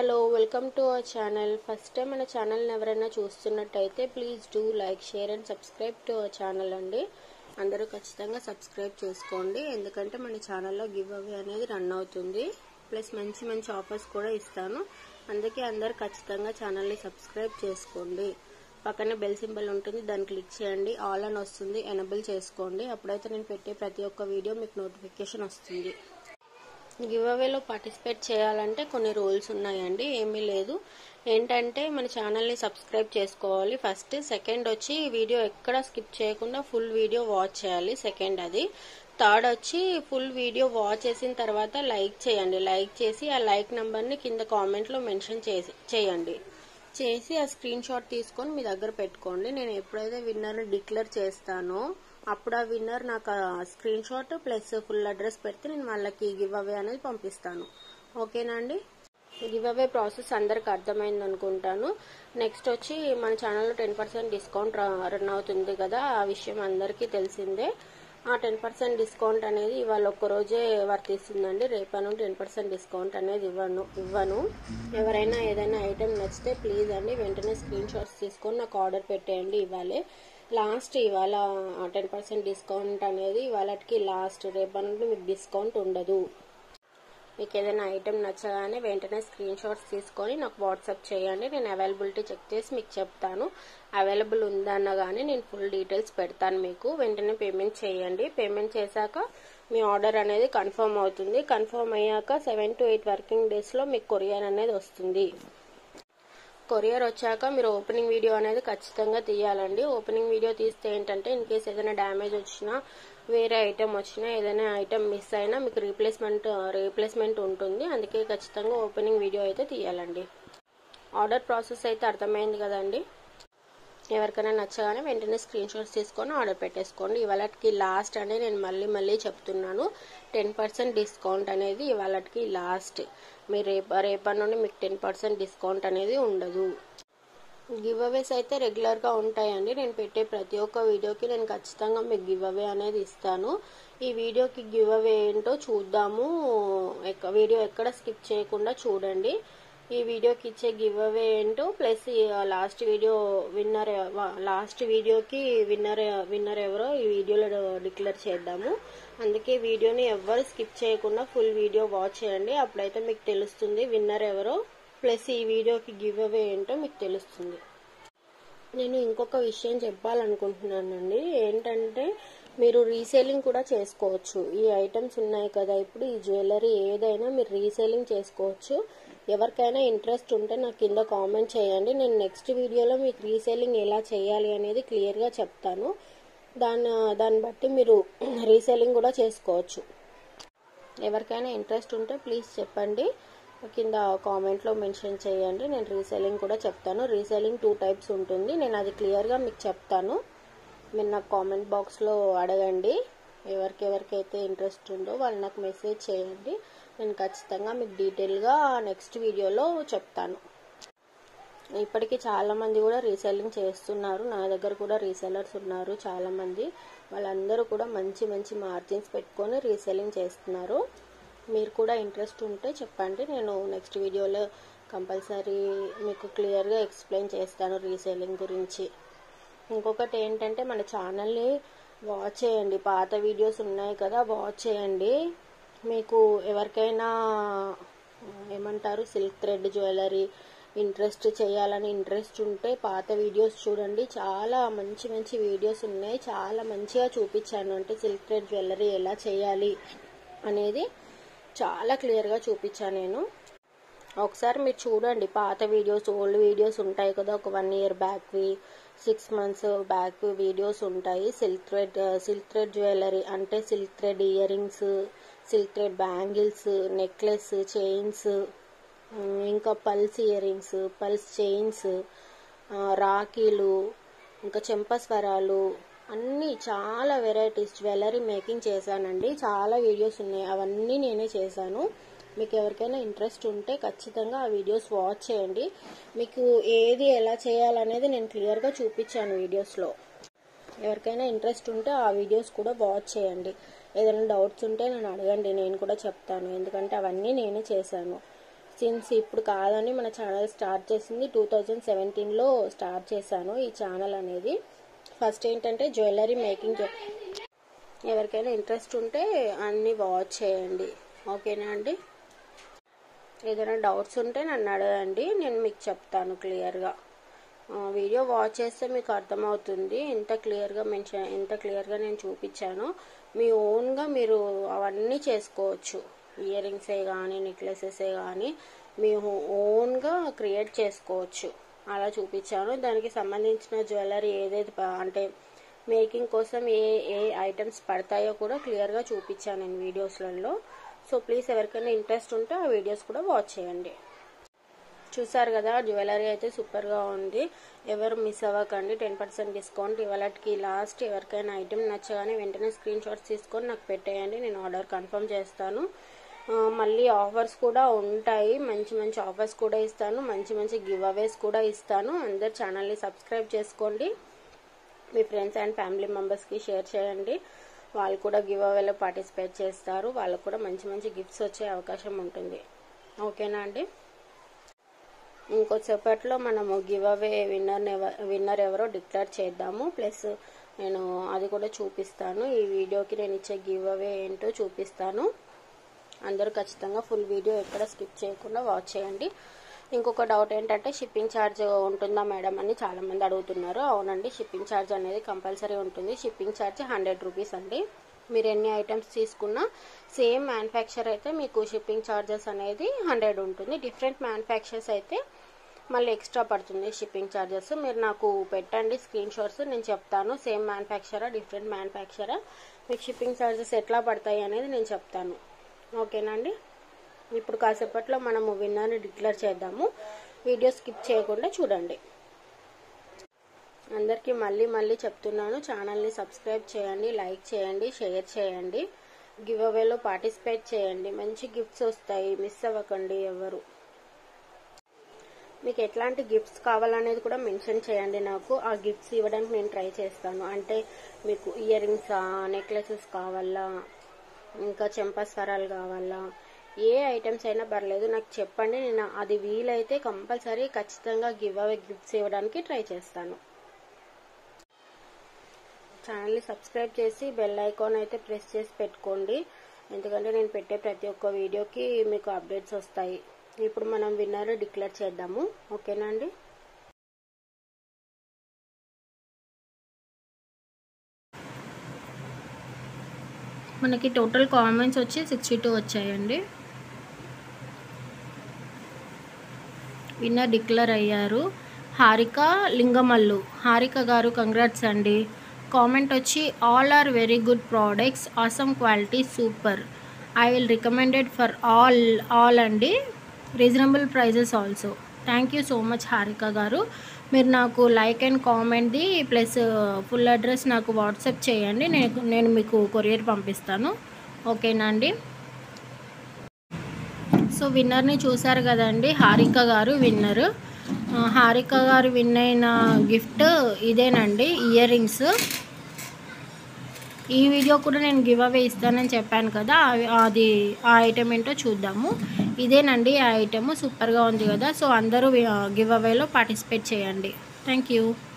hello welcome to our channel first time మన ఛానల్ని ఎవరైనా చూస్తున్నట్టయితే please do like share and subscribe to our channel అండి అందరూ ఖచ్చితంగా సబ్స్క్రైబ్ చేసుకోండి ఎందుకంటే మన ఛానల్లో గివ్ అవే అనేది రన్ అవుతుంది ప్లస్ మంచి మంచి ఆఫర్స్ కూడా ఇస్తాను అందుకే అందరూ ఖచ్చితంగా ఛానల్ని సబ్స్క్రైబ్ చేసుకోండి పక్కనే బెల్ సింబల్ ఉంటుంది దాన్ని క్లిక్ చేయండి ఆల్ అని వస్తుంది ఎనబుల్ చేసుకోండి అప్పుడైతే నేను పెట్టే ప్రతి ఒక్క వీడియో మీకు నోటిఫికేషన్ వస్తుంది గివ్ అవేలో పార్టిసిపేట్ చేయాలంటే కొన్ని రూల్స్ ఉన్నాయండి ఏమీ లేదు ఏంటంటే మన ఛానల్ని సబ్స్క్రైబ్ చేసుకోవాలి ఫస్ట్ సెకండ్ వచ్చి వీడియో ఎక్కడ స్కిప్ చేయకుండా ఫుల్ వీడియో వాచ్ చేయాలి సెకండ్ అది థర్డ్ వచ్చి ఫుల్ వీడియో వాచ్ చేసిన తర్వాత లైక్ చేయండి లైక్ చేసి ఆ లైక్ నెంబర్ని కింద కామెంట్లో మెన్షన్ చేసి చేయండి చేసి ఆ స్క్రీన్ షాట్ తీసుకొని మీ దగ్గర పెట్టుకోండి నేను ఎప్పుడైతే విన్నర్ డిక్లేర్ చేస్తానో అప్పుడు ఆ విన్నర్ నాకు ఆ screen shot plus full address పెడితే నేను వాళ్ళకి గివ్ అవే అనేది పంపిస్తాను ఓకేనా అండి గివ్ అవే ప్రాసెస్ అందరికి అర్థమైంది అనుకుంటాను నెక్స్ట్ వచ్చి మన ఛానల్లో టెన్ పర్సెంట్ డిస్కౌంట్ రన్ అవుతుంది కదా ఆ విషయం అందరికీ తెలిసిందే ఆ టెన్ పర్సెంట్ డిస్కౌంట్ అనేది ఇవాళ ఒక్కరోజే వర్తిస్తుందండి రేపటి నుండి టెన్ పర్సెంట్ డిస్కౌంట్ అనేది ఇవ్వను ఇవ్వను ఎవరైనా ఏదైనా ఐటెం నచ్చితే ప్లీజ్ అండి వెంటనే స్క్రీన్ షాట్స్ తీసుకొని నాకు ఆర్డర్ పెట్టేయండి ఇవ్వాలి లాస్ట్ ఇవాళ టెన్ పర్సెంట్ డిస్కౌంట్ అనేది ఇవాళకి లాస్ట్ రేపటి నుండి మీకు డిస్కౌంట్ ఉండదు మీకు ఏదైనా ఐటెం నచ్చగానే వెంటనే స్క్రీన్ షాట్స్ తీసుకొని నాకు వాట్సాప్ చేయండి నేను అవైలబిలిటీ చెక్ చేసి మీకు చెప్తాను అవైలబుల్ ఉందన్నగానే నేను ఫుల్ డీటెయిల్స్ పెడతాను మీకు వెంటనే పేమెంట్ చేయండి పేమెంట్ చేశాక మీ ఆర్డర్ అనేది కన్ఫర్మ్ అవుతుంది కన్ఫర్మ్ అయ్యాక సెవెన్ టు ఎయిట్ వర్కింగ్ డేస్లో మీకు కొరియర్ అనేది వస్తుంది కొరియర్ వచ్చాక మీరు ఓపెనింగ్ వీడియో అనేది ఖచ్చితంగా తీయాలండి ఓపెనింగ్ వీడియో తీస్తే ఏంటంటే ఇన్ కేస్ ఏదైనా డ్యామేజ్ వచ్చినా వేరే ఐటెం వచ్చినా ఏదైనా ఐటెం మిస్ అయినా మీకు రీప్లేస్మెంట్ రీప్లేస్మెంట్ ఉంటుంది అందుకే ఖచ్చితంగా ఓపెనింగ్ వీడియో అయితే తీయాలండి ఆర్డర్ ప్రాసెస్ అయితే అర్థమైంది కదండి ఎవరికైనా నచ్చగానే వెంటనే స్క్రీన్ షాట్స్ తీసుకొని ఆర్డర్ పెట్టేసుకోండి ఇవాళకి లాస్ట్ అని నేను మళ్ళీ మళ్ళీ చెప్తున్నాను టెన్ పర్సెంట్ డిస్కౌంట్ అనేది ఇవాళకి లాస్ట్ మీరు రేప రేపటి నుండి మీకు టెన్ పర్సెంట్ డిస్కౌంట్ అనేది ఉండదు గివ్ అవేస్ అయితే రెగ్యులర్గా ఉంటాయండి నేను పెట్టే ప్రతి ఒక్క వీడియోకి నేను ఖచ్చితంగా మీకు గివ్ అవే అనేది ఇస్తాను ఈ వీడియోకి గివ్ అవే ఏంటో చూద్దాము వీడియో ఎక్కడ స్కిప్ చేయకుండా చూడండి ఈ వీడియోకి ఇచ్చే గివ్ అవే ఏంటో plus last video winner last వీడియోకి విన్నర్ విన్నర్ ఎవరో ఈ వీడియోలో డిక్లేర్ చేద్దాము అందుకే వీడియోని ఎవ్వరు స్కిప్ చేయకుండా ఫుల్ వీడియో వాచ్ చేయండి అప్పుడైతే మీకు తెలుస్తుంది విన్నర్ ఎవరో ప్లస్ ఈ వీడియోకి గివ్ అవే ఏంటో మీకు తెలుస్తుంది నేను ఇంకొక విషయం చెప్పాలనుకుంటున్నానండి ఏంటంటే మీరు రీసేలింగ్ కూడా చేసుకోవచ్చు ఈ ఐటమ్స్ ఉన్నాయి కదా ఇప్పుడు ఈ జ్యువెలరీ ఏదైనా మీరు రీసేలింగ్ చేసుకోవచ్చు ఎవరికైనా ఇంట్రెస్ట్ ఉంటే నాకు కింద కామెంట్ చేయండి నేను నెక్స్ట్ వీడియోలో మీకు రీసేలింగ్ ఎలా చేయాలి అనేది క్లియర్గా చెప్తాను దాన్ని దాన్ని బట్టి మీరు రీసేలింగ్ కూడా చేసుకోవచ్చు ఎవరికైనా ఇంట్రెస్ట్ ఉంటే ప్లీజ్ చెప్పండి కింద కామెంట్లో మెన్షన్ చేయండి నేను రీసేలింగ్ కూడా చెప్తాను రీసేలింగ్ టూ టైప్స్ ఉంటుంది నేను అది క్లియర్గా మీకు చెప్తాను మీరు నాకు కామెంట్ బాక్స్లో అడగండి ఎవరికి ఎవరికైతే ఇంట్రెస్ట్ ఉందో వాళ్ళు నాకు మెసేజ్ చేయండి నేను ఖచ్చితంగా మీకు డీటెయిల్గా నెక్స్ట్ వీడియోలో చెప్తాను ఇప్పటికీ చాలామంది కూడా రీసెల్లింగ్ చేస్తున్నారు నా దగ్గర కూడా రీసెలర్స్ ఉన్నారు చాలామంది వాళ్ళందరూ కూడా మంచి మంచి మార్జిన్స్ పెట్టుకొని రీసెల్లింగ్ చేస్తున్నారు మీరు కూడా ఇంట్రెస్ట్ ఉంటే చెప్పండి నేను నెక్స్ట్ వీడియోలో కంపల్సరీ మీకు క్లియర్గా ఎక్స్ప్లెయిన్ చేస్తాను రీసేలింగ్ గురించి ఇంకొకటి ఏంటంటే మన ఛానల్ని వాచ్ చేయండి పాత వీడియోస్ ఉన్నాయి కదా వాచ్ చేయండి మీకు ఎవరికైనా ఏమంటారు సిల్క్ థ్రెడ్ జ్యువెలరీ ఇంట్రెస్ట్ చేయాలని ఇంట్రెస్ట్ ఉంటే పాత వీడియోస్ చూడండి చాలా మంచి మంచి వీడియోస్ ఉన్నాయి చాలా మంచిగా చూపించాను అంటే సిల్క్ థ్రెడ్ జ్యువెలరీ ఎలా చేయాలి అనేది చాలా క్లియర్గా చూపించాను నేను ఒకసారి మీరు చూడండి పాత వీడియోస్ ఓల్డ్ వీడియోస్ ఉంటాయి కదా ఒక వన్ ఇయర్ బ్యాక్వి సిక్స్ మంత్స్ బ్యాక్ వీడియోస్ ఉంటాయి silk thread silk thread jewellery అంటే silk thread ear rings silk thread bangles necklace chains ఇంకా పల్స్ ఇయర్ రింగ్స్ పల్స్ చైన్స్ రాఖీలు ఇంకా చెంపస్వరాలు అన్నీ చాలా వెరైటీస్ జ్యువెలరీ మేకింగ్ చేశానండి చాలా వీడియోస్ ఉన్నాయి అవన్నీ నేనే చేశాను మీకు ఎవరికైనా ఇంట్రెస్ట్ ఉంటే ఖచ్చితంగా ఆ వీడియోస్ వాచ్ చేయండి మీకు ఏది ఎలా చేయాలనేది నేను క్లియర్గా చూపించాను వీడియోస్లో ఎవరికైనా ఇంట్రెస్ట్ ఉంటే ఆ వీడియోస్ కూడా వాచ్ చేయండి ఏదైనా డౌట్స్ ఉంటే నన్ను అడగండి నేను కూడా చెప్తాను ఎందుకంటే అవన్నీ నేనే చేశాను సిన్స్ ఇప్పుడు కాదని మన ఛానల్ స్టార్ట్ చేసింది టూ థౌజండ్ సెవెంటీన్లో స్టార్ట్ చేశాను ఈ ఛానల్ అనేది ఫస్ట్ ఏంటంటే జ్యువెలరీ మేకింగ్ ఎవరికైనా ఇంట్రెస్ట్ ఉంటే అన్నీ వాచ్ చేయండి ఓకేనా అండి ఏదైనా డౌట్స్ ఉంటే నన్ను అడగండి నేను మీకు చెప్తాను క్లియర్గా వీడియో వాచ్ చేస్తే మీకు అర్థమవుతుంది ఎంత క్లియర్గా మెన్షన్ ఎంత క్లియర్గా నేను చూపించాను మీ ఓన్గా మీరు అవన్నీ చేసుకోవచ్చు ఇయర్ రింగ్సే కానీ నెక్లెసెసే కానీ మీ ఓన్గా క్రియేట్ చేసుకోవచ్చు అలా చూపించాను దానికి సంబంధించిన జ్యువెలరీ ఏదైతే ప- అంటే మేకింగ్ కోసం ఏ ఏ ఐటమ్స్ పడతాయో కూడా క్లియర్గా చూపించాను నేను వీడియోస్లలో సో ప్లీజ్ ఎవరికైనా ఇంట్రెస్ట్ ఉంటే ఆ వీడియోస్ కూడా వాచ్ చేయండి చూసారు కదా జ్యువెలరీ అయితే సూపర్గా ఉంది ఎవరు మిస్ అవ్వకండి టెన్ పర్సెంట్ డిస్కౌంట్ ఇవాళకి లాస్ట్ ఎవరికైనా ఐటెం నచ్చగానే వెంటనే స్క్రీన్ షాట్స్ తీసుకొని నాకు పెట్టేయండి నేను ఆర్డర్ కన్ఫర్మ్ చేస్తాను ఆ, మళ్ళీ ఆఫర్స్ కూడా ఉంటాయి మంచి మంచి ఆఫర్స్ కూడా ఇస్తాను మంచి మంచి గివ్ అవేస్ కూడా ఇస్తాను అందరు ఛానల్ని సబ్స్క్రైబ్ చేసుకోండి మీ ఫ్రెండ్స్ అండ్ ఫ్యామిలీ మెంబర్స్కి షేర్ చేయండి వాళ్ళు కూడా గివ్ అవేలో పార్టిసిపేట్ చేస్తారు వాళ్ళకు కూడా మంచి మంచి గిఫ్ట్స్ వచ్చే అవకాశం ఉంటుంది ఓకేనా అండి ఇంకొద్దిసేపట్లో మనము గివ్ అవే విన్నర్ విన్నర్ ఎవరో డిక్లేర్ చేద్దాము ప్లస్ నేను అది కూడా చూపిస్తాను ఈ వీడియోకి నేను ఇచ్చే గివ్ అవే ఏంటో చూపిస్తాను అందరూ ఖచ్చితంగా ఫుల్ వీడియో ఎక్కడ స్కిప్ చేయకుండా వాచ్ చేయండి ఇంకొక డౌట్ ఏంటంటే షిప్పింగ్ ఛార్జ్ ఉంటుందా మేడం అని చాలా మంది అడుగుతున్నారు అవునండి షిప్పింగ్ ఛార్జ్ అనేది కంపల్సరీ ఉంటుంది షిప్పింగ్ ఛార్జ్ హండ్రెడ్ రూపీస్ అండి మీరు ఎన్ని ఐటమ్స్ తీసుకున్నా సేమ్ మ్యానుఫ్యాక్చర్ అయితే మీకు షిప్పింగ్ ఛార్జెస్ అనేది హండ్రెడ్ ఉంటుంది డిఫరెంట్ మ్యానుఫ్యాక్చర్స్ అయితే మళ్ళీ ఎక్స్ట్రా పడుతుంది షిప్పింగ్ ఛార్జెస్ మీరు నాకు పెట్టండి స్క్రీన్ షాట్స్ నేను చెప్తాను సేమ్ మ్యానుఫ్యాక్చరా డిఫరెంట్ మ్యానుఫ్యాక్చరా మీకు షిప్పింగ్ ఛార్జెస్ ఎట్లా పడతాయి అనేది నేను చెప్తాను ఓకేనా అండి ఇప్పుడు కాసేపట్లో మనము విన్నర్ని డిక్లేర్ చేద్దాము వీడియో స్కిప్ చేయకుండా చూడండి అందరికీ మళ్ళీ మళ్ళీ చెప్తున్నాను ఛానల్ని సబ్స్క్రైబ్ చేయండి లైక్ చేయండి షేర్ చేయండి గివ్ అవేలో పార్టిసిపేట్ చేయండి మంచి గిఫ్ట్స్ వస్తాయి మిస్ అవ్వకండి ఎవరు మీకు ఎట్లాంటి గిఫ్ట్స్ కావాలనేది కూడా మెన్షన్ చేయండి నాకు ఆ గిఫ్ట్స్ ఇవ్వడానికి నేను ట్రై చేస్తాను అంటే మీకు ఇయర్ రింగ్స్ నెక్లెసెస్ కావాలా ఇంకా చెంపస్వరాలు కావాలా ఏ ఐటమ్స్ అయినా పర్లేదు నాకు చెప్పండి నేను అది వీలైతే కంపల్సరీ ఖచ్చితంగా గివ్ అవే గిఫ్ట్స్ ఇవ్వడానికి ట్రై చేస్తాను ఛానల్ని సబ్స్క్రైబ్ చేసి బెల్ ఐకాన్ అయితే ప్రెస్ చేసి పెట్టుకోండి ఎందుకంటే నేను పెట్టే ప్రతి ఒక్క వీడియోకి మీకు అప్డేట్స్ వస్తాయి ఇప్పుడు మనం విన్నర్ డిక్లేర్ చేద్దాము ఓకేనా అండి మనకి టోటల్ కామెంట్స్ వచ్చి సిక్స్టీ టూ వచ్చాయండి విన్నర్ డిక్లేర్ అయ్యారు హారిక లింగమల్లు హారిక గారు కంగ్రాట్స్ అండి కామెంట్ వచ్చి all are very good products awesome quality super I will recommended for all all అండి reasonable prices also thank you so much Harika garu మీరు నాకు లైక్ అండ్ కామెంట్ది plus full address నాకు WhatsApp చేయండి నేను నేను మీకు కొరియర్ పంపిస్తాను ఓకేనా అండి సో విన్నర్ని చూసారు కదండి హారిక గారు విన్నర్ హారిక గారు విన్ అయిన గిఫ్ట్ ఇదేనండి ఇయర్ రింగ్స్ ఈ వీడియో కూడా నేను గివ్ అవే ఇస్తానని చెప్పాను కదా అవి- అది ఆ ఐటెం ఏంటో చూద్దాము ఇదేనండి ఆ ఐటెము సూపర్గా ఉంది కదా సో అందరూ గివ్ అవేలో పార్టిసిపేట్ చేయండి థ్యాంక్ యూ